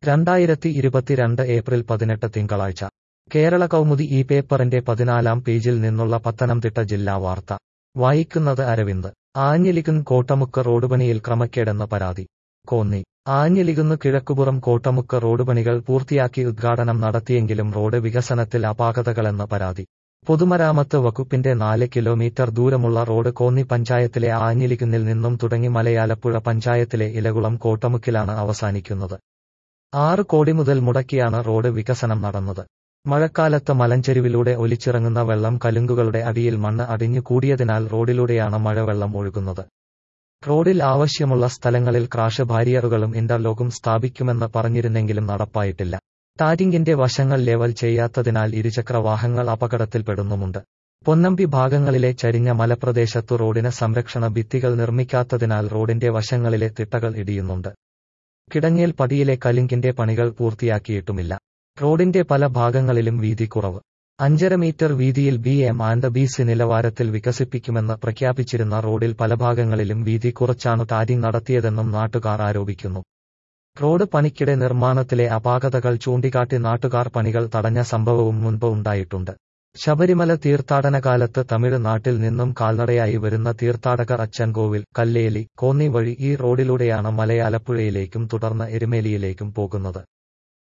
രണ്ടായിരത്തി ഇരുപത്തിരണ്ട് ഏപ്രിൽ പതിനെട്ട് തിങ്കളാഴ്ച കേരള കൗമുദി ഈ പേപ്പറിന്റെ പതിനാലാം പേജിൽ നിന്നുള്ള പത്തനംതിട്ട ജില്ലാ വാർത്ത വായിക്കുന്നത് അരവിന്ദ് ആഞ്ഞിലികുൻ കോട്ടമുക്ക് റോഡുപണിയിൽ ക്രമക്കേടെന്ന് പരാതി കോന്നി ആഞ്ഞിലികുന്ന് കിഴക്കുപുറം കോട്ടമുക്ക് റോഡുപണികൾ പൂർത്തിയാക്കി ഉദ്ഘാടനം നടത്തിയെങ്കിലും റോഡ് വികസനത്തിൽ അപാകതകളെന്ന് പരാതി പൊതുമരാമത്ത് വകുപ്പിന്റെ നാല് കിലോമീറ്റർ ദൂരമുള്ള റോഡ് കോന്നി പഞ്ചായത്തിലെ ആഞ്ഞിലികുന്നിൽ നിന്നും തുടങ്ങി മലയാലപ്പുഴ പഞ്ചായത്തിലെ ഇലകുളം കോട്ടമുക്കിലാണ് അവസാനിക്കുന്നത് ആറ് കോടി മുതൽ മുടക്കിയാണ് റോഡ് വികസനം നടന്നത് മഴക്കാലത്ത് മലഞ്ചെരുവിലൂടെ ഒലിച്ചിറങ്ങുന്ന വെള്ളം കലുങ്കുകളുടെ അടിയിൽ മണ്ണ് അടിഞ്ഞു കൂടിയതിനാൽ റോഡിലൂടെയാണ് മഴവെള്ളം ഒഴുകുന്നത് റോഡിൽ ആവശ്യമുള്ള സ്ഥലങ്ങളിൽ ക്രാഷ് ബാരിയറുകളും ഇന്റർലോക്കും സ്ഥാപിക്കുമെന്ന് പറഞ്ഞിരുന്നെങ്കിലും നടപ്പായിട്ടില്ല ടാരിങ്ങിന്റെ വശങ്ങൾ ലെവൽ ചെയ്യാത്തതിനാൽ ഇരുചക്ര വാഹനങ്ങൾ അപകടത്തിൽപ്പെടുന്നുമുണ്ട് പൊന്നമ്പി ഭാഗങ്ങളിലെ ചരിഞ്ഞ മലപ്രദേശത്തു റോഡിന് സംരക്ഷണ ഭിത്തികൾ നിർമ്മിക്കാത്തതിനാൽ റോഡിന്റെ വശങ്ങളിലെ തിട്ടകൾ ഇടിയുന്നുണ്ട് കിടങ്ങേൽ പടിയിലെ കലിങ്കിന്റെ പണികൾ പൂർത്തിയാക്കിയിട്ടുമില്ല റോഡിന്റെ പല ഭാഗങ്ങളിലും വീതി കുറവ് അഞ്ചര മീറ്റർ വീതിയിൽ B M and B C നിലവാരത്തിൽ വികസിപ്പിക്കുമെന്ന് പ്രഖ്യാപിച്ചിരുന്ന റോഡിൽ പല ഭാഗങ്ങളിലും വീതി കുറച്ചാണ് ടാരിങ് നടത്തിയതെന്നും നാട്ടുകാർ ആരോപിക്കുന്നു റോഡ് പണിക്കിടെ നിർമ്മാണത്തിലെ അപാകതകൾ ചൂണ്ടിക്കാട്ടി നാട്ടുകാർ പണികൾ തടഞ്ഞ സംഭവവും മുൻപ് ഉണ്ടായിട്ടുണ്ട് ശബരിമല തീർത്ഥാടന കാലത്ത് തമിഴ്നാട്ടിൽ നിന്നും കാൽനടയായി വരുന്ന തീർത്ഥാടകർ അച്ചൻകോവിൽ കല്ലേലി കോന്നി വഴി ഈ റോഡിലൂടെയാണ് മലയാലപ്പുഴയിലേക്കും തുടർന്ന് എരുമേലിയിലേക്കും പോകുന്നത്